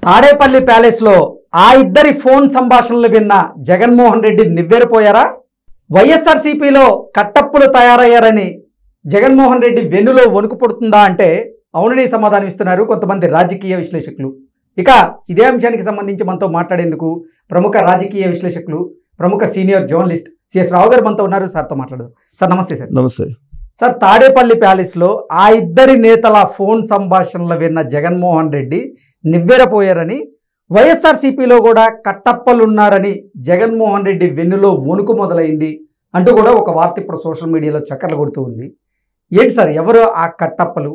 తాడేపల్లి ప్యాలెస్లో ఆ ఇద్దరి ఫోన్ సంభాషణలు విన్న జగన్మోహన్ రెడ్డి నివ్వెరపోయారా వైఎస్ఆర్సీపీలో కట్టప్పులు తయారయ్యారని జగన్మోహన్ రెడ్డి వెన్నులో వణుకు పుడుతుందా అంటే అవునని సమాధానం ఇస్తున్నారు కొంతమంది రాజకీయ విశ్లేషకులు ఇక ఇదే అంశానికి సంబంధించి మనతో మాట్లాడేందుకు ప్రముఖ రాజకీయ విశ్లేషకులు ప్రముఖ సీనియర్ జర్నలిస్ట్ సిఎస్ రావు గారు మనతో ఉన్నారు సార్తో మాట్లాడదాం సార్ నమస్తే సార్ నమస్తే సార్ తాడేపల్లి ప్యాలెస్లో ఆ ఇద్దరి నేతల ఫోన్ సంభాషణలు విన్న జగన్మోహన్ రెడ్డి నివ్వెరపోయారని వైఎస్ఆర్సీపీలో కూడా కట్టప్పలున్నారని జగన్మోహన్ రెడ్డి వెన్నులో వణుకు మొదలైంది అంటూ కూడా ఒక వార్త ఇప్పుడు సోషల్ మీడియాలో చక్కర్లు కొడుతూ ఉంది ఏంటి సార్ ఎవరు ఆ కట్టప్పలు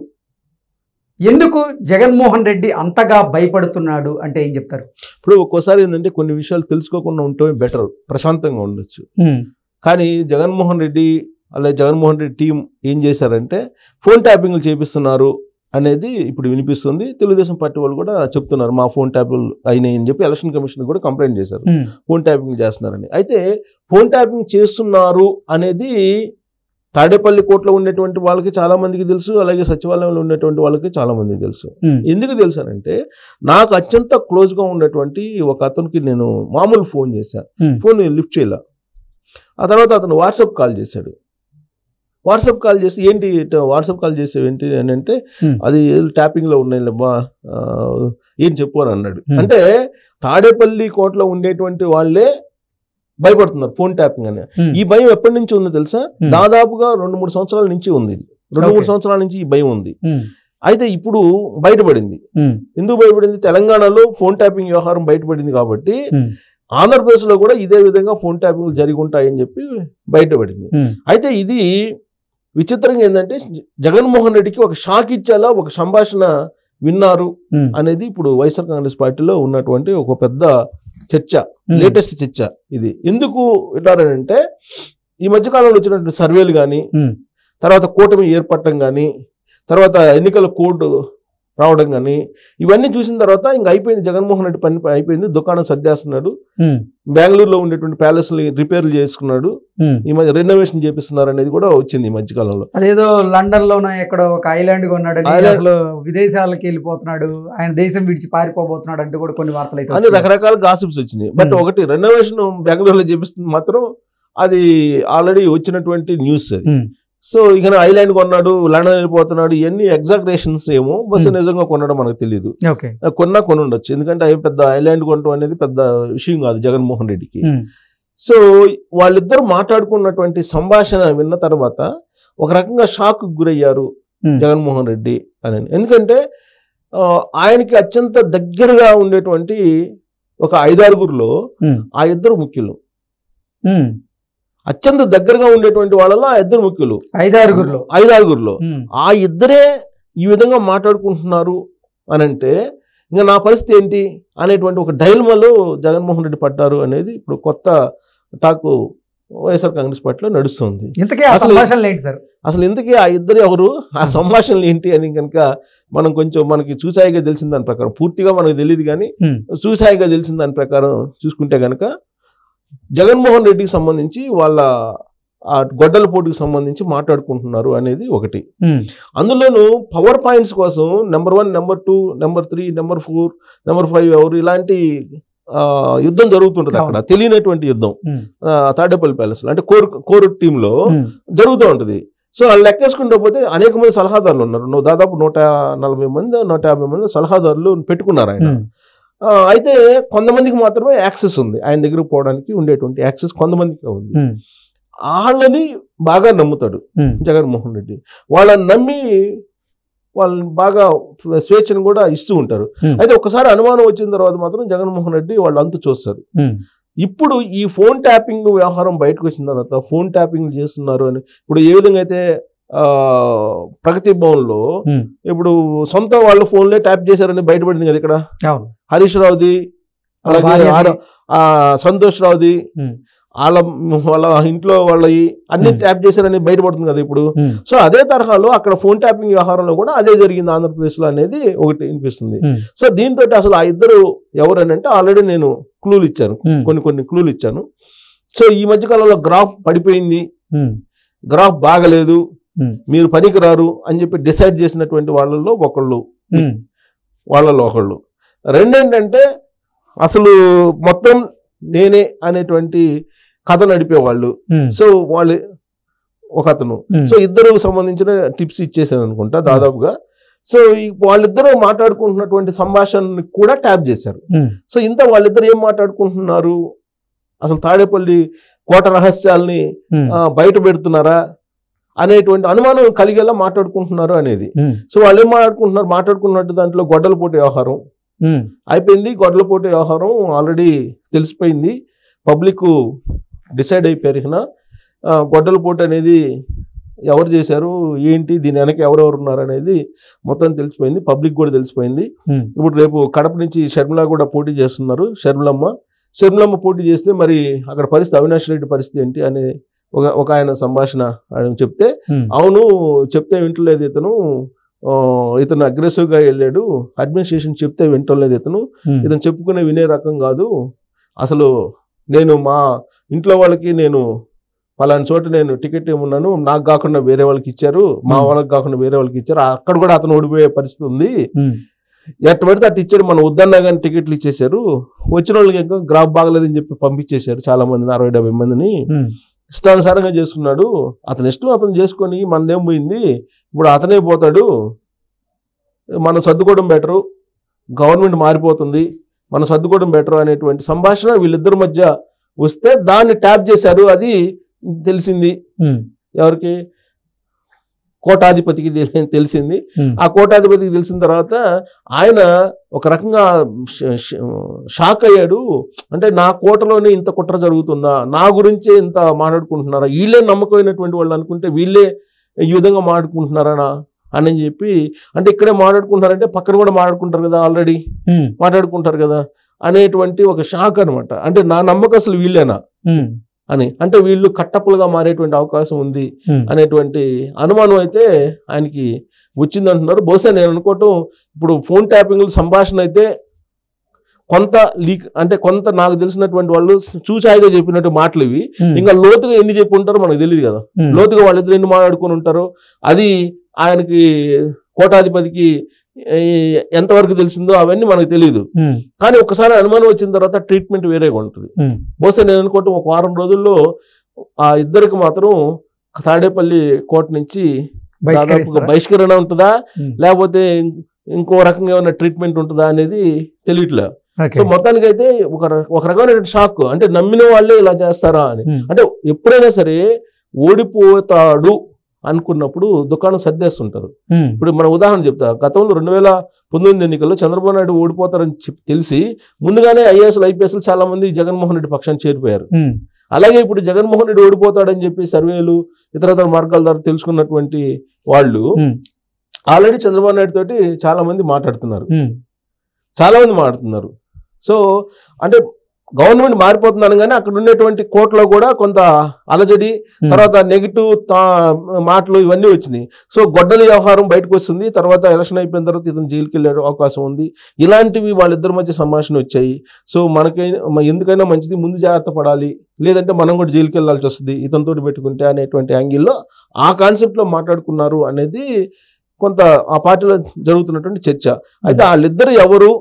ఎందుకు జగన్మోహన్ రెడ్డి అంతగా భయపడుతున్నాడు అంటే ఏం చెప్తారు ఇప్పుడు ఒక్కోసారి ఏంటంటే కొన్ని విషయాలు తెలుసుకోకుండా ఉండటమే బెటర్ ప్రశాంతంగా ఉండొచ్చు కానీ జగన్మోహన్ రెడ్డి అలాగే జగన్మోహన్ రెడ్డి టీం ఏం చేశారంటే ఫోన్ ట్యాపింగ్లు చేపిస్తున్నారు అనేది ఇప్పుడు వినిపిస్తుంది తెలుగుదేశం పార్టీ వాళ్ళు కూడా చెప్తున్నారు మా ఫోన్ ట్యాపింగ్ అయినాయి అని చెప్పి ఎలక్షన్ కమిషన్ కూడా కంప్లైంట్ చేశారు ఫోన్ ట్యాపింగ్ చేస్తున్నారని అయితే ఫోన్ ట్యాపింగ్ చేస్తున్నారు అనేది తాడేపల్లి కోర్టులో ఉండేటువంటి వాళ్ళకి చాలా మందికి తెలుసు అలాగే సచివాలయంలో ఉండేటువంటి వాళ్ళకి చాలా మందికి తెలుసు ఎందుకు తెలుసానంటే నాకు అత్యంత క్లోజ్గా ఉన్నటువంటి ఒక అతనికి నేను మామూలు ఫోన్ చేశాను Hmm. ఫోన్ లిఫ్ట్ చేయలే ఆ తర్వాత అతను వాట్సాప్ కాల్ చేశాడు వాట్సాప్ కాల్ చేసి ఏంటి ఇట్ట వాట్సాప్ కాల్ చేసేవి ఏంటి అని అంటే Hmm. అది ట్యాపింగ్లో ఉన్నాయి బా ఏం చెప్పు అని అన్నాడు Hmm. అంటే తాడేపల్లి కోటలో ఉండేటువంటి వాళ్ళే భయపడుతున్నారు ఫోన్ ట్యాపింగ్ అని ఈ భయం ఎప్పటి నుంచి ఉందో తెలుసా Hmm. దాదాపుగా రెండు మూడు సంవత్సరాల నుంచి ఉంది ఇది రెండు మూడు Okay. సంవత్సరాల నుంచి ఈ భయం ఉంది అయితే ఇప్పుడు బయటపడింది ఎందుకు భయపడింది తెలంగాణలో ఫోన్ ట్యాపింగ్ వ్యవహారం బయటపడింది కాబట్టి ఆంధ్రప్రదేశ్లో కూడా ఇదే విధంగా ఫోన్ ట్యాపింగ్ జరిగి ఉంటాయని చెప్పి బయటపడింది అయితే ఇది విచిత్రంగా ఏంటంటే జ- జగన్మోహన్ రెడ్డికి ఒక షాక్ ఇచ్చేలా ఒక సంభాషణ విన్నారు అనేది ఇప్పుడు వైఎస్ఆర్ కాంగ్రెస్ పార్టీలో ఉన్నటువంటి ఒక పెద్ద చర్చ లేటెస్ట్ చర్చ ఇది ఎందుకు విన్నారంటే ఈ మధ్యకాలంలో వచ్చినటువంటి సర్వేలు కానీ తర్వాత కూటమి ఏర్పడటం కానీ తర్వాత ఎన్నికల కోడ్ రావడం కానీ ఇవన్నీ చూసిన తర్వాత ఇంక అయిపోయింది జగన్మోహన్ రెడ్డి పని అయిపోయింది దుకాణం సర్దేస్తున్నాడు బెంగళూరులో ఉండేటువంటి ప్యాలెస్ని రిపేర్లు చేసుకున్నాడు ఈ మధ్య రెనోవేషన్ చేపిస్తున్నారు అనేది కూడా వచ్చింది ఈ మధ్యకాలంలో అదేదో లండన్ లోనో ఎక్కడో ఒక ఐలాండ్ కొన్నాడని ఐలాండ్- అసలు విదేశాలకి వెళ్ళిపోతున్నాడు ఆయన దేశం విడిచి పారిపోబోతున్నాడు అంటూ కూడా కొన్ని వార్తలు అయితే అని వచ్చినాయి. రకరకాల గాసిప్స్ వచ్చినాయి బట్ Hmm. ఒకటి రెనోవేషన్ బెంగళూరులో చేపిస్తుంది మాత్రం అది ఆల్రెడీ వచ్చినటువంటి న్యూస్ అది Hmm. సో ఇక ఐలాండ్ కొన్నాడు లండన్ వెళ్ళిపోతున్నాడు ఇవన్నీ ఎగ్జాగ్రేషన్స్ ఏమో బస్ Hmm. నిజంగా కొనడం మనకు తెలియదు ఓకే కొన్నా కొని ఉండొచ్చు ఎందుకంటే అవి పెద్ద ఐలాండ్ కొనడం అనేది పెద్ద విషయం కాదు జగన్మోహన్ రెడ్డికి ఉమ్, సో వాళ్ళిద్దరు మాట్లాడుకున్నటువంటి సంభాషణ విన్న తర్వాత ఒక రకంగా షాక్ గురయ్యారు ఉమ్, జగన్మోహన్ రెడ్డి అని ఎందుకంటే ఆ, ఆయనకి అత్యంత దగ్గరగా ఉండేటువంటి ఒక ఐదారుగురులో ఉమ్, ఆ ఇద్దరు ముఖ్యులు ఉమ్. అత్యంత దగ్గరగా ఉండేటువంటి వాళ్ళలో ఆ ఇద్దరు ముఖ్యులు ఐదారుగురులో ఐదారుగురులో ఉమ్, ఆ ఇద్దరే ఈ విధంగా మాట్లాడుకుంటున్నారు అని అంటే ఇంకా నా పరిస్థితి ఏంటి అనేటువంటి ఒక డైల్మాలో జగన్మోహన్ రెడ్డి పడ్డారు అనేది ఇప్పుడు కొత్త టాకు వైఎస్ఆర్ కాంగ్రెస్ పార్టీలో నడుస్తుంది ఇంతకీ ఆ అసలు- సంభాషణలు ఏంటి సార్ అసలు ఇంతకీ ఆ ఇద్దరు ఎవరు ఆ సంభాషణలు ఏంటి అని కనుక మనం కొంచెం మనకి చూసాయిగా తెలిసిన దాని ప్రకారం పూర్తిగా మనకు తెలియదు కానీ ఉమ్, చూసాయిగా తెలిసిన దాని ప్రకారం చూసుకుంటే కనుక జగన్మోహన్ రెడ్డికి సంబంధించి వాళ్ళ ఆ గొడ్డల పోటీకి సంబంధించి మాట్లాడుకుంటున్నారు అనేది ఒకటి ఉమ్, అందులోనూ పవర్ పాయింట్స్ కోసం number one number two number three number four number five ఎవరు ఇలాంటి ఆ, యుద్ధం జరుగుతుంటుంది అక్కడ తెలియనటువంటి యుద్ధం ఉమ్, ఆ, తాడేపల్లి ప్యాలెస్ అంటే కోర్ కోర్ టీంలో ఉమ్, జరుగుతూ ఉంటుంది సో వాళ్ళు లెక్కేసుకుంటూ పోతే అనేక మంది సలహాదారులు ఉన్నారు నువ్వు దాదాపు నూట నలభై మంది నూట యాభై మంది సలహాదారులు పెట్టుకున్నారు ఆయన ఉమ్, ఆ, అయితే కొంతమందికి మాత్రమే యాక్సెస్ ఉంది ఆయన దగ్గరకు పోవడానికి ఉండేటువంటి యాక్సెస్ కొంతమందికి ఉంది ఉమ్, వాళ్ళని బాగా నమ్ముతాడు ఉమ్, జగన్మోహన్ రెడ్డి వాళ్ళని నమ్మి వాళ్ళని బాగా స్వేచ్ఛను కూడా ఇస్తూ ఉంటారు Hmm. అయితే ఒకసారి అనుమానం వచ్చిన తర్వాత మాత్రం జగన్మోహన్ రెడ్డి వాళ్ళు అంతు చూస్తారు ఉమ్, ఇప్పుడు ఈ ఫోన్ ట్యాపింగ్ వ్యవహారం బయటకు వచ్చిన తర్వాత ఫోన్ ట్యాపింగ్ చేస్తున్నారు అని ఇప్పుడు ఏ విధంగా అయితే ఆ, ప్రగతి భవన్లో ఉమ్, ఇప్పుడు సొంత వాళ్ళ ఫోన్లే ట్యాప్ చేశారని బయటపడింది కదా ఇక్కడ అవును హరీష్ రావుది వాళ్ళ అలాగే భార్యది. ఆర- ఆ, సంతోష్ రావుది ఉమ్, వాళ్ళ వాళ్ళ ఇంట్లో వాళ్ళవి అన్ని Hmm. ట్యాప్ చేశారని బయటపడుతుంది కదా ఇప్పుడు ఉమ్, సో అదే తరహాలో అక్కడ ఫోన్ ట్యాపింగ్ వ్యవహారంలో కూడా అదే జరిగింది ఆంధ్రప్రదేశ్లో అనేది ఒకటి వినిపిస్తుంది ఉమ్, సో దీంతో అసలు ఆ ఇద్దరు ఎవరని అంటే ఆల్రెడీ నేను క్లూలు ఇచ్చాను ఉమ్, కొన్ని కొన్ని క్లూలు ఇచ్చాను సో ఈ మధ్య కాలంలో గ్రాఫ్ పడిపోయింది ఉమ్, గ్రాఫ్ బాగలేదు ఉమ్, మీరు పనికిరారు అని చెప్పి డిసైడ్ చేసినటువంటి వాళ్ళల్లో ఒకళ్ళు ఉమ్, వాళ్ళలో ఒకళ్ళు రెండేంటంటే అసలు మొత్తం నేనే అనేటువంటి కథ నడిపేవాళ్ళు ఉమ్, సో వాళ్ళు ఒక అతను ఉమ్, సో ఇద్దరు సంబంధించిన టిప్స్ ఇచ్చేసాను అనుకుంటా దాదాపుగా సో ఈ వాళ్ళిద్దరూ మాట్లాడుకుంటున్నటువంటి సంభాషణని కూడా ట్యాప్ చేశారు ఉమ్, సో ఇంత వాళ్ళిద్దరు ఏం మాట్లాడుకుంటున్నారు అసలు తాడేపల్లి కోట రహస్యాల్ని ఉమ్, ఆ, బయట పెడుతున్నారా అనేటువంటి అనుమానం కలిగేలా మాట్లాడుకుంటున్నారు అనేది ఉమ్, సో వాళ్ళు ఏం మాట్లాడుకుంటున్నారు మాట్లాడుకున్నట్టు దాంట్లో గొడ్డలపోటు వ్యవహారం ఉమ్, అయిపోయింది గొడ్డలపోటు వ్యవహారం ఆల్రెడీ తెలిసిపోయింది పబ్లిక్ డిసైడ్ అయిపోయారు ఇక గొడ్డలపోటు అనేది ఎవరు చేశారు ఏంటి దీని వెనక ఎవరెవరు ఉన్నారు అనేది మొత్తం తెలిసిపోయింది పబ్లిక్ కూడా తెలిసిపోయింది ఉమ్, ఇప్పుడు రేపు కడప నుంచి షర్మిల కూడా పోటీ చేస్తున్నారు షర్మిలమ్మ షర్మిలమ్మ పోటీ చేస్తే మరి అక్కడ పరిస్థితి అవినాష్ రెడ్డి పరిస్థితి ఏంటి అనే ఒక ఒక ఆయన సంభాషణ ఆయన చెప్తే ఉమ్, అవును చెప్తే వింటలేదు ఇతను ఆ, ఇతను అగ్రెసివ్గా వెళ్ళాడు అడ్మినిస్ట్రేషన్ చెప్తే వింటలేదు ఇతను ఉమ్, ఇతను చెప్పుకునే వినే రకం కాదు అసలు నేను మా ఇంట్లో వాళ్ళకి నేను పలానా చోట నేను టికెట్ ఏమున్నాను నాకు కాకుండా వేరే వాళ్ళకి ఇచ్చారు మా Hmm. వాళ్ళకి కాకుండా వేరే వాళ్ళకి ఇచ్చారు అక్కడ కూడా అతను ఓడిపోయే పరిస్థితి ఉంది ఉమ్, ఎట్ట పడితే అటు ఇచ్చాడు మనం వద్దన్నా కానీ టికెట్లు ఇచ్చేశారు వచ్చిన వాళ్ళకి ఇంకా గ్రాఫ్ బాగలేదని చెప్పి పంపించేశారు చాలా మందిని అరవై డెబ్బై మందిని ఉమ్, ఇష్టానుసారంగా చేసుకున్నాడు అతని ఇష్టం అతను చేసుకొని మనదేం పోయింది ఇప్పుడు అతనే పోతాడు మనం సర్దుకోవడం బెటరు గవర్నమెంట్ మారిపోతుంది మనం సర్దుకోవడం బెటర్ అనేటువంటి సంభాషణ వీళ్ళిద్దరి మధ్య వస్తే దాన్ని ట్యాప్ చేశారు అది తెలిసింది ఉమ్, ఎవరికి కోటాధిపతికి తెలి- తెలిసింది ఉమ్, ఆ కోటాధిపతికి తెలిసిన తర్వాత ఆయన ఒక రకంగా ష- ష- షాక్ అయ్యాడు అంటే నా కోటలోనే ఇంత కుట్ర జరుగుతుందా నా గురించే ఇంత మాట్లాడుకుంటున్నారా వీళ్ళే నమ్మకమైనటువంటి వాళ్ళు అనుకుంటే వీళ్ళే ఈ విధంగా మాట్లాడుకుంటున్నారా అని చెప్పి అంటే ఇక్కడే మాట్లాడుకుంటున్నారంటే పక్కన కూడా మాట్లాడుకుంటారు కదా ఆల్రెడీ ఉమ్, మాట్లాడుకుంటారు కదా అనేటువంటి ఒక షాక్ అనమాట అంటే నా నమ్మకం అసలు వీళ్ళేనా ఉమ్, అని అంటే వీళ్ళు కట్టప్పులుగా మారేటువంటి అవకాశం ఉంది ఉమ్, అనేటువంటి అనుమానం అయితే ఆయనకి వచ్చింది అంటున్నారు బహుశా నేను అనుకోవటం ఇప్పుడు ఫోన్ ట్యాపింగ్ సంభాషణ అయితే కొంత లీక్ అంటే కొంత నాకు తెలిసినటువంటి వాళ్ళు చూచాయిగా చెప్పినట్టు మాటలు ఇవి ఉమ్, ఇంకా లోతుగా ఎన్ని చెప్పి ఉంటారో మనకు తెలియదు కదా ఉమ్, లోతుగా వాళ్ళిద్దరు ఎన్ని మాట్లాడుకొని ఉంటారో అది ఆయనకి కోటాధిపతికి ఏ, ఎంతవరకు తెలిసిందో అవన్నీ మనకు తెలియదు ఉమ్, కానీ ఒకసారి అనుమానం వచ్చిన తర్వాత ట్రీట్మెంట్ వేరేగా ఉంటుంది ఉమ్, బహుశా నేను అనుకోవటం ఒక వారం రోజుల్లో ఆ ఇద్దరికి మాత్రం తాడేపల్లి కోట నుంచి దాదాపుగా బహిష్కరిస్తారా? బహిష్కరణ ఉంటుందా ఉమ్, లేకపోతే ఇం- ఇంకో రకంగా ఏమైనా ట్రీట్మెంట్ ఉంటుందా అనేది తెలియట్లే ఓకే. సో మొత్తానికి అయితే ఒక ర- ఒక రకమైన షాక్ అంటే నమ్మిన వాళ్ళే ఇలా చేస్తారా అని ఉమ్, అంటే ఎప్పుడైనా సరే ఓడిపోతాడు అనుకున్నప్పుడు దుకాణం సర్దేస్తుంటారు ఉమ్, ఇప్పుడు మన ఉదాహరణ చెప్తా గతంలో రెండు వేల పంతొమ్మిది ఎన్నికల్లో చంద్రబాబు నాయుడు ఓడిపోతారని చెప్పి తెలిసి ముందుగానే ఐఏఎస్లు ఐపీఎస్లు చాలా మంది జగన్మోహన్ రెడ్డి పక్షాన్ని చేరిపోయారు ఉమ్, అలాగే ఇప్పుడు జగన్మోహన్ రెడ్డి ఓడిపోతాడని చెప్పి సర్వేలు ఇతరతర మార్గాల ద్వారా తెలుసుకున్నటువంటి వాళ్ళు ఉమ్, ఆల్రెడీ చంద్రబాబు నాయుడు తోటి చాలా మంది మాట్లాడుతున్నారు ఉమ్, చాలా మంది మాట్లాడుతున్నారు సో అంటే గవర్నమెంట్ మారిపోతున్నాను కానీ అక్కడ ఉండేటువంటి కోర్టులో కూడా కొంత అలజడి ఉమ్, తర్వాత నెగిటివ్ మాటలు ఇవన్నీ వచ్చినాయి సో గొడ్డలి వ్యవహారం బయటకు వస్తుంది తర్వాత ఎలక్షన్ అయిపోయిన తర్వాత ఇతను జైలుకి వెళ్ళే అవకాశం ఉంది ఇలాంటివి వాళ్ళిద్దరి మధ్య సంభాషణ వచ్చాయి సో మనకైనా మ- ఎందుకైనా మంచిది ముందు జాగ్రత్త పడాలి లేదంటే మనం కూడా జైలుకి వెళ్ళాల్సి వస్తుంది ఇతనితో పెట్టుకుంటే అనేటువంటి యాంగిల్లో ఆ కాన్సెప్ట్లో మాట్లాడుకున్నారు అనేది కొంత ఆ పార్టీలో జరుగుతున్నటువంటి చర్చ అయితే వాళ్ళిద్దరు ఎవరు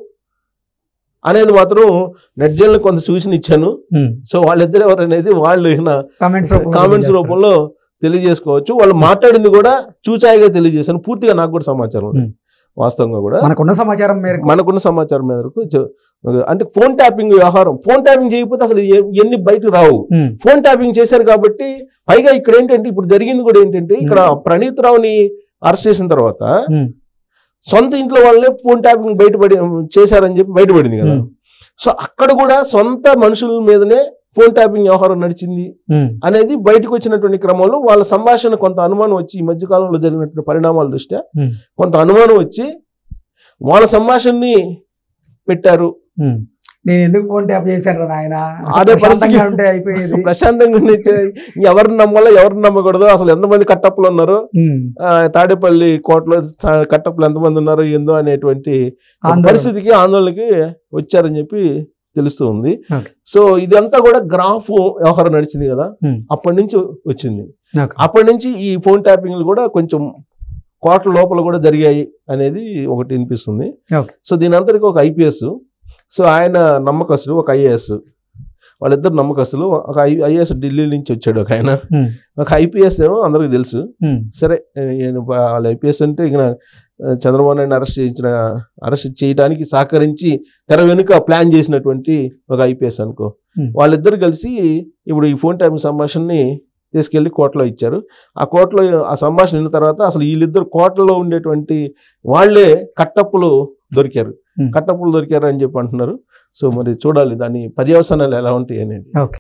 అనేది మాత్రం నెట్జన్లకు కొంత సూచన ఇచ్చాను ఉమ్, సో వాళ్ళిద్దరు ఎవరు అనేది వాళ్ళు ఈయన కామెంట్స్ రూపంలో కామెంట్స్ తెలియజేస్తారు. రూపంలో తెలియజేసుకోవచ్చు వాళ్ళు మాట్లాడింది కూడా చూచాయిగా తెలియజేశాను పూర్తిగా నాకు కూడా సమాచారం ఉంది. Hmm. వాస్తవంగా కూడా మనకున్న సమాచారం మేరకు మనకున్న సమాచారం మేరకు చె- అంటే ఫోన్ ట్యాపింగ్ వ్యవహారం ఫోన్ ట్యాపింగ్ చేయకపోతే అసలు ఏ- ఎన్ని బయటకు రావు ఉమ్, ఫోన్ ట్యాపింగ్ చేశారు కాబట్టి పైగా ఇక్కడ ఏంటంటే ఇప్పుడు జరిగింది కూడా ఏంటంటే ఇక్కడ ప్రణీత్ రావుని అరెస్ట్ చేసిన తర్వాత ఉమ్, సొంత ఇంట్లో వాళ్ళనే ఫోన్ ట్యాపింగ్ బయటపడి చేశారని చెప్పి బయటపడింది కదా ఉమ్, సో అక్కడ కూడా సొంత మనుషుల మీదనే ఫోన్ ట్యాపింగ్ వ్యవహారం నడిచింది ఉమ్, అనేది బయటకు వచ్చినటువంటి క్రమంలో వాళ్ళ సంభాషణ కొంత అనుమానం వచ్చి ఈ మధ్య కాలంలో జరిగినటువంటి పరిణామాల దృష్ట్యా Hmm. కొంత అనుమానం వచ్చి వాళ్ళ సంభాషణని పెట్టారు ఉమ్. నేను ఎందుకు ఫోన్ ట్యాప్ చేశాను రా నాయన అదే ప్రశాంతంగా పరిస్థితి. ఉంటే అయిపోయేది ప్రశాంతంగా ఉండే ఎవరిని నమ్మాలో ఎవరిని నమ్మకూడదు అసలు ఎంతమంది కట్టప్పులు ఉన్నారు ఉమ్, ఆ, తాడేపల్లి కోటలో తా- కట్టప్పులు ఎంతమంది ఉన్నారు ఏందో అనేటువంటి ఒక ఆందోళన. పరిస్థితికి ఆందోళనకి వచ్చారని చెప్పి తెలుస్తూ ఉంది Okay. సో ఇదంతా కూడా గ్రాఫ్ వ్యవహారం నడిచింది కదా Hmm. అప్పటి నుంచి వచ్చింది Okay. అప్పటి నుంచి ఈ ఫోన్ ట్యాపింగ్లు కూడా కొంచెం కోట్ల లోపల కూడా జరిగాయి అనేది ఒకటి వినిపిస్తుంది Okay. సో దీని అంతటికి ఒక ఐపీఎస్ సో ఆయన నమ్మకస్తులు ఒక ఐఏఎస్ వాళ్ళిద్దరు నమ్మకస్తులు ఒక ఐఏఎస్ ఢిల్లీ నుంచి వచ్చాడు ఒక ఆయన ఉమ్, ఒక ఐపీఎస్ ఏమో అందరికి తెలుసు ఉమ్, సరే నేను వాళ్ళ ఐపీఎస్ అంటే ఇక నా- చంద్రబాబు నాయుడు అరెస్ట్ చేయించిన అరెస్ట్ చేయడానికి సహకరించి తెర వెనుక ప్లాన్ చేసినటువంటి ఒక ఐపీఎస్ అనుకో Hmm. వాళ్ళిద్దరు కలిసి ఇప్పుడు ఈ ఫోన్ ట్యాపింగ్ సంభాషణని తీసుకెళ్లి కోర్టులో ఇచ్చారు ఆ కోర్టులో ఆ సంభాషణ విన్న తర్వాత అసలు వీళ్ళిద్దరు కోర్టులో ఉండేటువంటి వాళ్ళే కట్టప్పులు దొరికారు Hmm. కట్టప్పులు దొరికారు అని చెప్పి అంటున్నారు సో మరి చూడాలి దాని పర్యవసానాలు ఎలా ఉంటాయి అనేది ఓకే